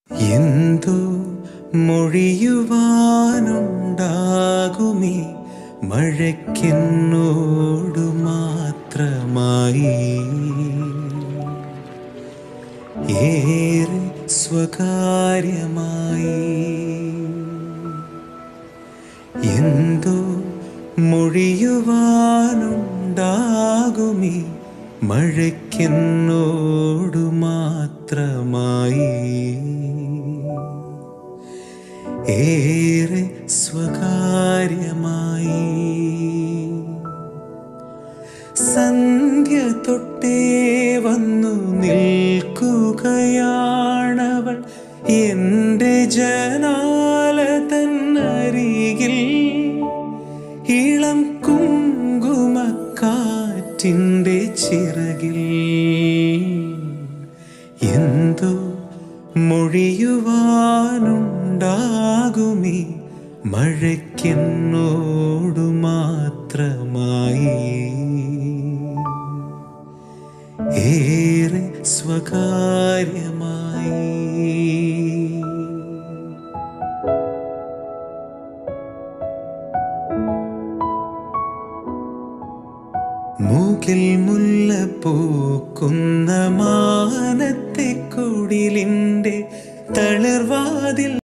എന്തു മൊഴിയുവാനുണ്ടാകുമേ മഴയ്ക്കെന്നോടു മാത്രമായി ഏറെ സ്വകാര്യമായി എന്തോ മൊഴിയുവാനുണ്ടാകുമേ മഴയ്ക്കെന്നോടു മാത്രമായി ഏറെ സ്വകാര്യമായി സന്ധ്യ തൊട്ടേ വന്നു നിൽക്കുകയാണവൾ എൻ്റെ ജനാല തന്നരികിൽ ഇളം കുങ്കുമക്കാറ്റിൻ്റെ ചിറകിൽ എന്തോ മൊഴിയുവാനുണ്ടാകുമേ മഴയ്ക്കെന്നോടു മാത്രമായി ഏറെ സ്വകാര്യമായി മൂക്കിൽ മുല്ല പൂക്കുന്ന മാനത്തെ കുടിലിൻ്റെ തളിർവാതിൽ